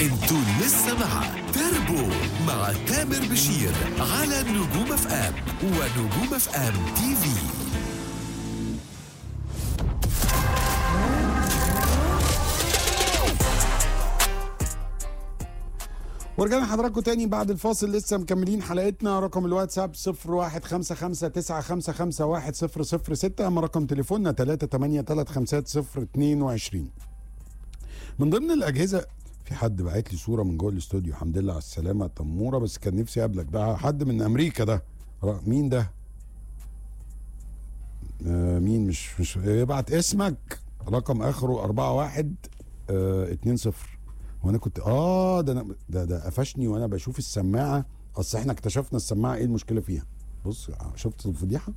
انتوا لسه مع تربو مع تامر بشير على نجوم اف ام ونجوم اف ام تي في ورجعنا حضراتكم تاني بعد الفاصل لسه مكملين حلقتنا رقم الواتساب 0155 اما رقم تليفوننا 3835022 من ضمن الاجهزه في حد بعت لي صوره من جوه الاستوديو الحمد لله على السلامه تموره بس كان نفسي اقابلك ده حد من امريكا ده ر- مين ده؟ آه مين مش مش ابعت اسمك رقم اخره 41 آه 20 وانا كنت اه ده انا ده ده قفشني وانا بشوف السماعه اصل احنا اكتشفنا السماعه ايه المشكله فيها بص شفت الفضيحه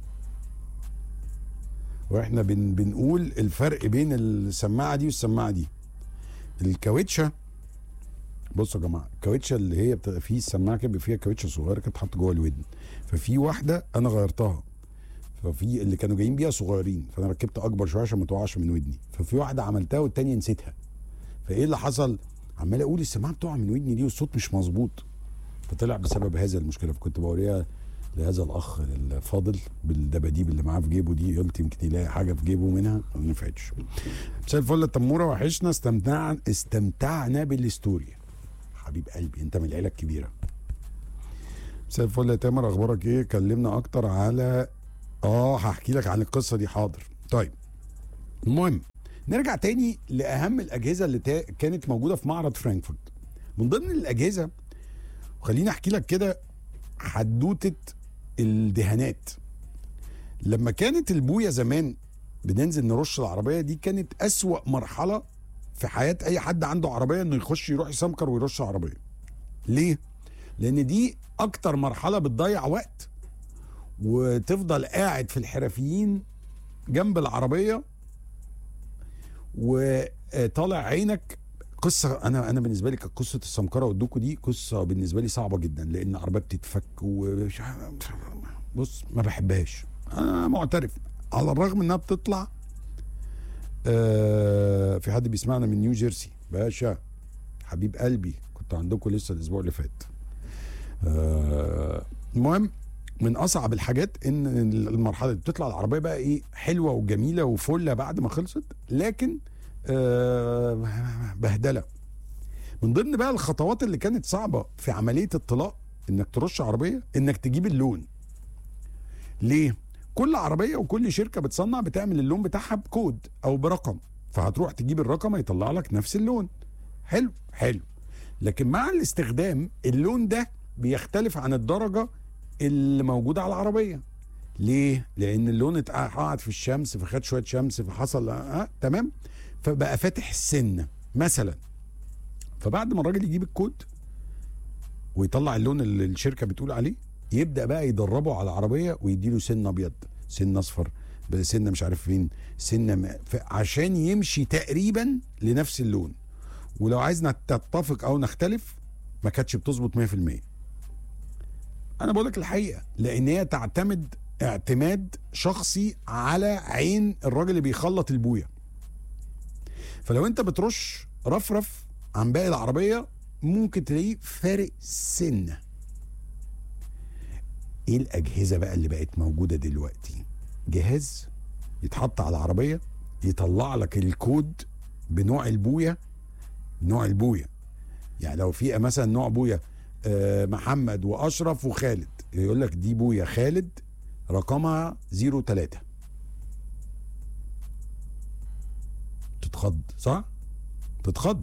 واحنا بن بنقول الفرق بين السماعه دي والسماعه دي الكاوتشه بصوا يا جماعه الكاوتشه اللي هي بتبقى فيه السماعه كده بيبقى فيها كاوتشه صغيره كده تحط جوه الودن ففي واحده انا غيرتها ففي اللي كانوا جايين بيها صغيرين فانا ركبت اكبر شويه عشان ما تقعش من ودني ففي واحده عملتها والتانيه نسيتها فايه اللي حصل عمال اقول السماعه بتقع من ودني دي والصوت مش مظبوط فطلع بسبب هذا المشكله فكنت بوريها لهذا الاخ الفاضل بالدباديب اللي معاه في جيبه دي قلت يمكن يلاقي حاجه في جيبه منها ما نفعتش مساء الفل يا تموره وحشنا استمتعنا استمتعنا بالستوري حبيب قلبي انت من العيله الكبيره مساء الفل يا تامر اخبارك ايه كلمنا اكتر على اه هحكي لك عن القصه دي حاضر طيب المهم نرجع تاني لاهم الاجهزه اللي تا... كانت موجوده في معرض فرانكفورت من ضمن الاجهزه وخليني احكي لك كده حدوته الدهانات لما كانت البويه زمان بننزل نرش العربيه دي كانت اسوا مرحله في حياه اي حد عنده عربيه انه يخش يروح يسمكر ويرش عربيه ليه لان دي اكتر مرحله بتضيع وقت وتفضل قاعد في الحرفيين جنب العربيه وطالع عينك قصه انا انا بالنسبه لي كانت قصه السمكره والدوكو دي قصه بالنسبه لي صعبه جدا لان العربيه بتتفك ومش عارف- بص ما بحبهاش انا معترف على الرغم انها بتطلع آه في حد بيسمعنا من نيو جيرسي باشا حبيب قلبي كنت عندكم لسه الاسبوع اللي فات آه المهم من اصعب الحاجات ان المرحله دي بتطلع العربيه بقى ايه حلوه وجميله وفله بعد ما خلصت لكن آه بهدله من ضمن بقى الخطوات اللي كانت صعبه في عمليه الطلاق انك ترش عربيه انك تجيب اللون ليه كل عربيه وكل شركه بتصنع بتعمل اللون بتاعها بكود او برقم فهتروح تجيب الرقم هيطلع لك نفس اللون حلو حلو لكن مع الاستخدام اللون ده بيختلف عن الدرجه اللي موجوده على العربيه ليه لان اللون اتقع- قعد في الشمس فخد شويه شمس فحصل آه تمام فبقى فاتح السنه مثلا فبعد ما الراجل يجيب الكود ويطلع اللون اللي الشركه بتقول عليه يبدا بقى يدربه على العربيه ويديله سن ابيض سن اصفر سنه مش عارف فين سنه م... ف- عشان يمشي تقريبا لنفس اللون ولو عايزنا نتفق او نختلف ما كانتش بتظبط 100% انا بقول لك الحقيقه لان هي تعتمد اعتماد شخصي على عين الراجل اللي بيخلط البويه فلو انت بترش رفرف عن باقي العربيه ممكن تلاقيه فارق سنه ايه الاجهزه بقى اللي بقت موجوده دلوقتي جهاز يتحط على العربيه يطلع لك الكود بنوع البويه نوع البويه يعني لو في مثلا نوع بويه آه، محمد واشرف وخالد يقول لك دي بويه خالد رقمها 03 تتخض صح تتخض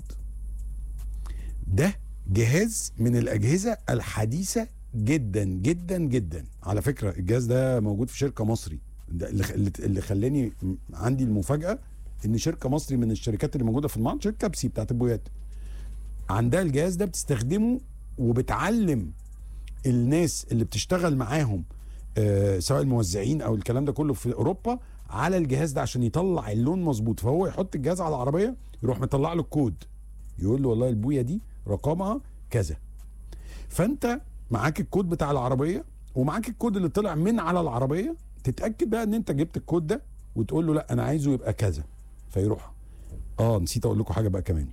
ده جهاز من الاجهزه الحديثه جدا جدا جدا على فكره الجهاز ده موجود في شركه مصري ده اللي اللي- اللي خلاني م- عندي المفاجاه ان شركه مصري من الشركات اللي موجوده في المعرض شركه بيبسي بتاعت البويات عندها الجهاز ده بتستخدمه وبتعلم الناس اللي بتشتغل معاهم آه سواء الموزعين او الكلام ده كله في اوروبا على الجهاز ده عشان يطلع اللون مظبوط فهو يحط الجهاز على العربيه يروح مطلع له الكود يقول له والله البويه دي رقمها كذا فانت معاك الكود بتاع العربيه ومعاك الكود اللي طلع من على العربيه تتاكد بقى ان انت جبت الكود ده وتقول له لا انا عايزه يبقى كذا فيروح اه نسيت اقول لكم حاجه بقى كمان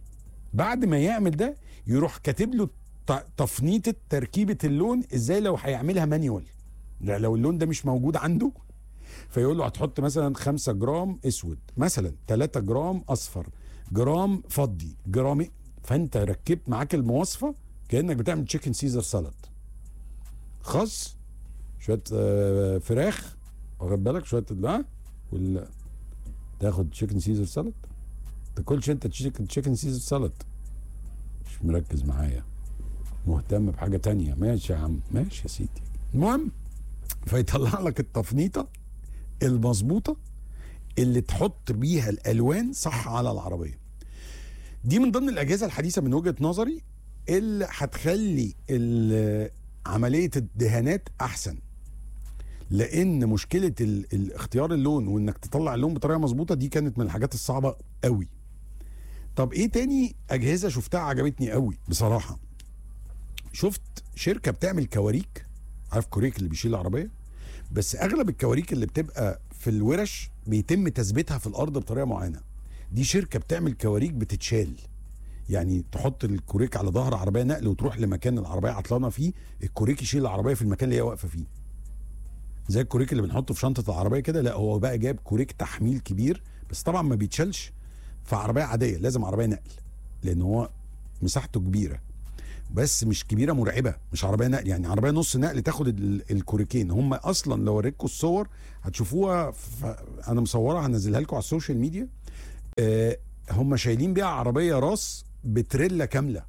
بعد ما يعمل ده يروح كاتب له ت- تفنيطه تركيبه اللون ازاي لو هيعملها مانيوال لا لو اللون ده مش موجود عنده فيقول له هتحط مثلا 5 جرام اسود مثلا 3 جرام اصفر جرام فضي جرام إيه؟ فانت ركبت معاك المواصفه كانك بتعمل تشيكن سيزر سالاد خس شويه آه، فراخ واخد بالك شويه لا وال تاخد تشيكن سيزر سالاد تاكلش انت تشيكن تشيكن سيزر سالاد مش مركز معايا مهتم بحاجه تانية ماشي يا عم ماشي يا سيدي المهم فيطلع لك التفنيطه المظبوطه اللي تحط بيها الالوان صح على العربيه دي من ضمن الاجهزه الحديثه من وجهه نظري اللي هتخلي ال- عمليه الدهانات احسن لان مشكله ال- ال- اختيار اللون وانك تطلع اللون بطريقه مظبوطه دي كانت من الحاجات الصعبه قوي طب ايه تاني اجهزه شفتها عجبتني قوي بصراحه شفت شركه بتعمل كواريك عارف كوريك اللي بيشيل العربيه بس اغلب الكواريك اللي بتبقى في الورش بيتم تثبيتها في الارض بطريقه معينه دي شركه بتعمل كواريك بتتشال يعني تحط الكوريك على ظهر عربيه نقل وتروح لمكان العربيه عطلانه فيه الكوريك يشيل العربيه في المكان اللي هي واقفه فيه زي الكوريك اللي بنحطه في شنطه العربيه كده لا هو بقى جايب كوريك تحميل كبير بس طبعا ما بيتشالش في عربيه عاديه لازم عربيه نقل لان هو مساحته كبيره بس مش كبيره مرعبه مش عربيه نقل يعني عربيه نص نقل تاخد ال- الكوريكين هم اصلا لو اوريكم الصور هتشوفوها ف... انا مصورها هنزلها لكم على السوشيال ميديا آه هم شايلين بيها عربيه راس بتريلا كامله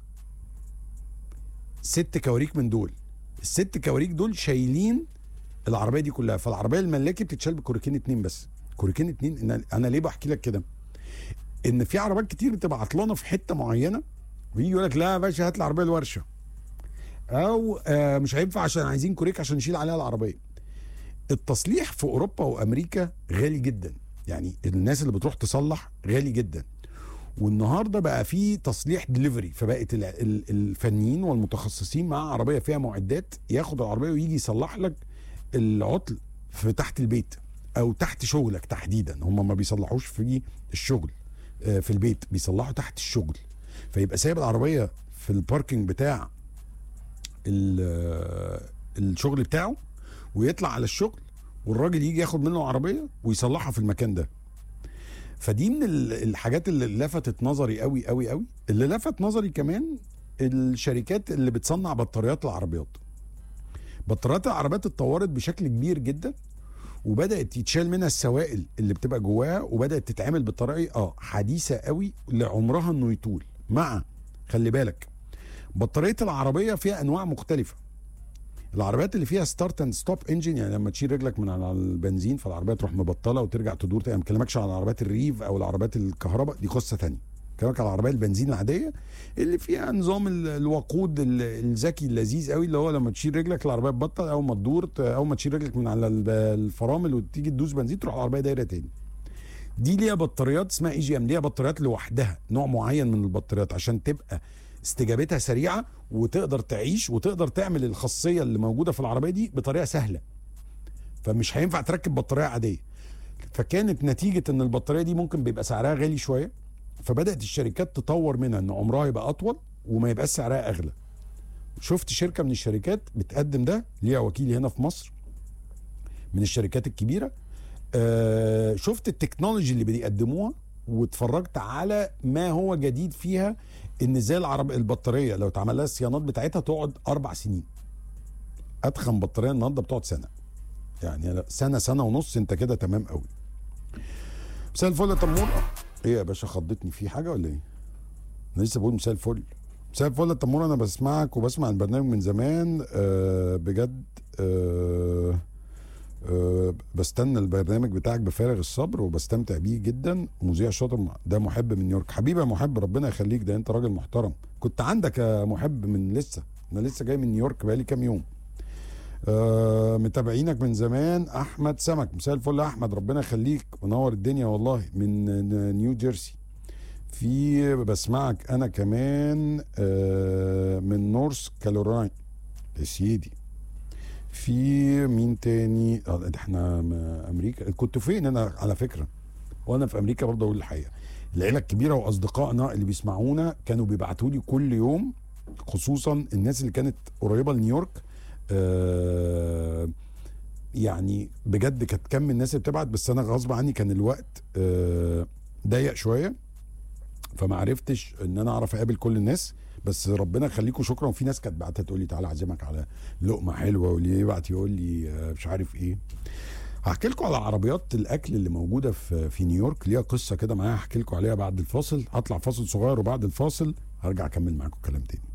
ست كواريك من دول الست كواريك دول شايلين العربيه دي كلها فالعربيه الملاكي بتتشال بكوريكين اتنين بس كوريكين اتنين إن- انا ليه بحكي لك كده ان في عربيات كتير بتبقى عطلانه في حته معينه ويجي يقول لك لا يا باشا هات العربيه الورشه او آه مش هينفع عشان عايزين كوريك عشان نشيل عليها العربيه التصليح في اوروبا وامريكا غالي جدا يعني الناس اللي بتروح تصلح غالي جدا والنهارده بقى في تصليح دليفري فبقت ال- ال- الفنيين والمتخصصين مع عربيه فيها معدات ياخد العربيه ويجي يصلح لك العطل في تحت البيت او تحت شغلك تحديدا هم ما بيصلحوش في الشغل آه، في البيت بيصلحوا تحت الشغل فيبقى سايب العربيه في الباركينج بتاع ال- آه، الشغل بتاعه ويطلع على الشغل والراجل يجي ياخد منه عربيه ويصلحها في المكان ده فدي من ال- الحاجات اللي لفتت نظري قوي قوي قوي اللي لفت نظري كمان الشركات اللي بتصنع بطاريات العربيات بطاريات العربيات اتطورت بشكل كبير جدا وبدات يتشال منها السوائل اللي بتبقى جواها وبدات تتعمل بطريقه اه حديثه قوي لعمرها انه يطول مع خلي بالك بطاريه العربيه فيها انواع مختلفه العربيات اللي فيها ستارت اند ستوب انجن يعني لما تشيل رجلك من على البنزين فالعربيه تروح مبطله وترجع تدور تاني ما بكلمكش على العربيات الريف او العربيات الكهرباء دي قصه ثانيه بكلمك على العربيه البنزين العاديه اللي فيها نظام ال- الوقود ال- الذكي اللذيذ قوي اللي هو لما تشيل رجلك العربيه تبطل اول ما تدور ت- اول ما تشيل رجلك من على الب- الفرامل وتيجي تدوس بنزين تروح العربيه دايره تاني دي ليها بطاريات اسمها اي جي ام ليها بطاريات لوحدها نوع معين من البطاريات عشان تبقى استجابتها سريعه وتقدر تعيش وتقدر تعمل الخاصيه اللي موجوده في العربيه دي بطريقه سهله فمش هينفع تركب بطاريه عاديه فكانت نتيجه ان البطاريه دي ممكن بيبقى سعرها غالي شويه فبدات الشركات تطور منها ان عمرها يبقى اطول وما يبقاش سعرها اغلى شفت شركه من الشركات بتقدم ده ليها وكيل هنا في مصر من الشركات الكبيره آه شفت التكنولوجي اللي بيقدموها واتفرجت على ما هو جديد فيها ان ازاي العرب البطاريه لو اتعمل لها الصيانات بتاعتها تقعد اربع سنين اتخن بطاريه النهارده بتقعد سنه يعني سنه سنه ونص انت كده تمام قوي مساء الفل يا تمور ايه يا باشا خضتني في حاجه ولا ايه انا لسه بقول مساء الفل مساء الفل يا تمور انا بسمعك وبسمع البرنامج من زمان آه بجد آه أه بستنى البرنامج بتاعك بفارغ الصبر وبستمتع بيه جدا مذيع شاطر ده محب من نيويورك حبيبي يا محب ربنا يخليك ده انت راجل محترم كنت عندك يا محب من لسه انا لسه جاي من نيويورك بقالي كام يوم أه متابعينك من زمان احمد سمك مساء الفل يا احمد ربنا يخليك ونور الدنيا والله من نيو جيرسي في بسمعك انا كمان أه من نورث كارولاين يا سيدي في مين تاني اه ده احنا م- امريكا كنت فين انا على فكره وانا في امريكا برضه اقول الحقيقه العيله الكبيره واصدقائنا اللي بيسمعونا كانوا بيبعتوا لي كل يوم خصوصا الناس اللي كانت قريبه لنيويورك آه يعني بجد كانت كم الناس اللي بتبعت بس انا غصب عني كان الوقت آه ضيق شويه فما عرفتش ان انا اعرف اقابل كل الناس بس ربنا يخليكم شكرا وفي ناس كانت بعتها تقول لي تعالى اعزمك على لقمه حلوه واللي يبعت يقول لي آه، مش عارف ايه هحكي لكم على عربيات الاكل اللي موجوده في في نيويورك ليها قصه كده معايا هحكي لكم عليها بعد الفاصل هطلع فاصل صغير وبعد الفاصل هرجع اكمل معاكم الكلام تاني